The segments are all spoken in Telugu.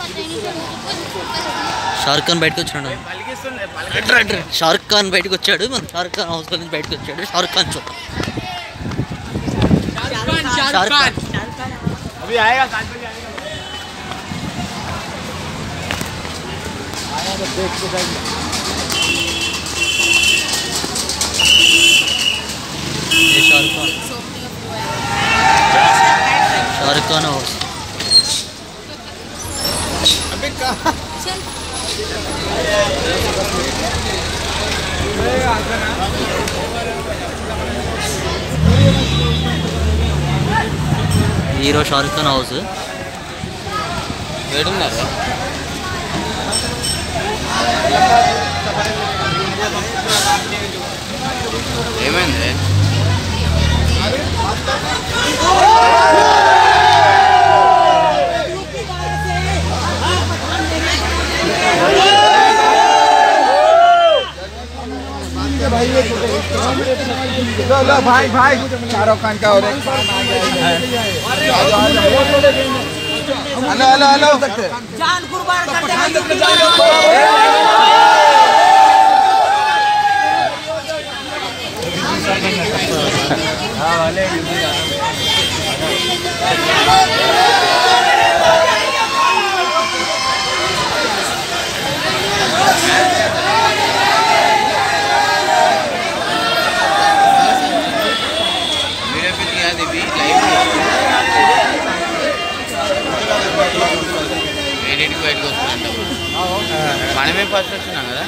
షారుఖ్ ఖాన్ బయటకు వచ్చాడు షారుఖ్ ఖాన్ బయటకు వచ్చాడు మన షారుఖ్ ఖాన్ హౌస్ నుంచి బయటకు వచ్చాడు షారుఖ్ ఖాన్ చూద్దాం షారుఖ్ ఖాన్ अभी आएगा सात बजे आएगा ये शाहरुख खान शाहरुख खान हाउस अबे कहाँ హీరో షారుఖ్ ఖాన్ హౌస్ ఏడున్నారు ఏమైంది लो लो भाई भाई शाहरुख खान का और एक खान आ गया है आ जाओ, आ जाओ। हेलो हेलो हेलो जान कुर्बान करते हैं వీడియో పిక్ కాదు ఇవి లైవ్ ఎడిట్కి బయటకు వస్తుందంట మనమే ఫస్ట్ వచ్చినాం కదా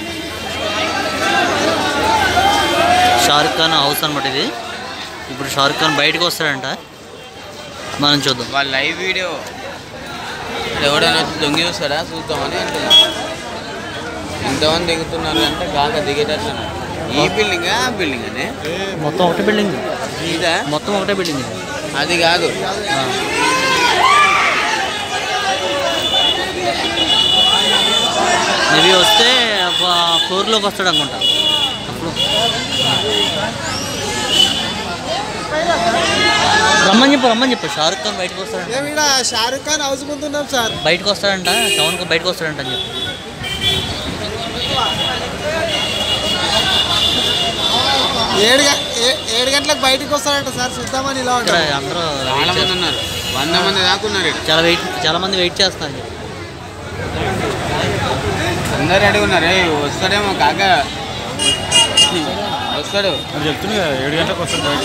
షారుఖ్ ఖాన్ హౌస్ అనమాట ఇది ఇప్పుడు షారుఖ్ ఖాన్ బయటకు వస్తాడంట మనం చూద్దాం వాళ్ళ లైవ్ వీడియో ఎవడైనా వచ్చి దొంగి చూస్తాడా చూద్దామని అంటున్నా ఎంతమంది దిగుతున్నారు అంటే కాక దిగేటట్లున్నారు ఈ బిల్డింగ్ ఆ బిల్డింగ్ అనే మొత్తం ఒకటే బిల్డింగ్ ఇదా మొత్తం ఒకటే బిల్డింగ్ అది కాదు ఇవి వస్తే ఫ్లోర్లోకి వస్తాడు అనుకుంటా అప్పుడు రమ్మని చెప్పు రమ్మని చెప్పు షారుఖ్ ఖాన్ బయటకు వస్తాడంట మేము ఇక్కడ షారుఖ్ ఖాన్ హౌస్ ముందు ఉన్నాం సార్ బయటకు వస్తాడంట టౌన్కి బయటకు వస్తాడంట అని చెప్పు ఏడు గ- ఏ- ఏడు గంటలకు బయటకు వస్తారంట సార్ చూద్దామని ఇలా ఇక్కడ ఉంటాం అందరూ చాలా వెయిట్ మంది చేస్తున్నారు. ఉన్నారు వంద మంది దాకా ఉన్నారు ఇక్కడ చాలా వెయిట్ చాలా మంది వెయిట్ చేస్తున్నారు అందరు రెడీ ఉన్నారు ఏ వస్తాడేమో కాక వస్తాడు చెప్తున్నా కదా ఏడు గంటలకు వస్తాడు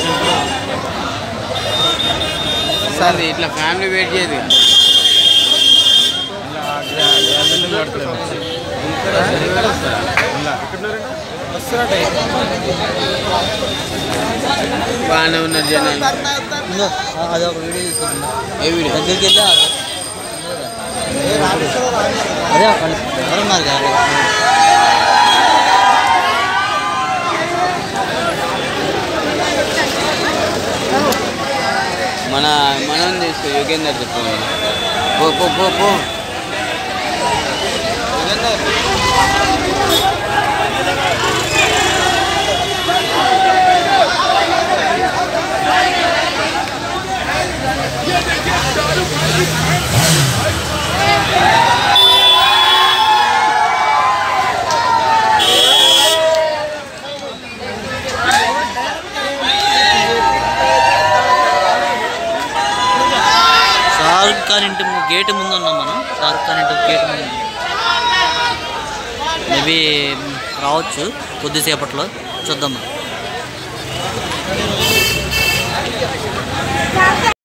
సార్ ఇట్లా ఫ్యామిలీ వెయిట్ చేయదు కదా. బాగానే ఉన్నారు జనాలు ఇంకో, ఆ- అది ఒక వీడియో తీసుకుంటున్నా ఏ వీడియో దగ్గరికి వెళ్ళి ఆ- అదే వాళ్ళు ఎవరున్నారు కదా మన మనం తీసుకో యోగేందర్ చెప్పు పో పో పో పో యోగేందర్ షారుఖ్ ఖాన్ ఇంటి ము- గేట్ ముందు ఉన్నాం మనం షారుఖ్ ఖాన్ ఇంటి గేట్ ముందు మేబీ రావచ్చు కొద్దిసేపట్లో చూద్దాం మనం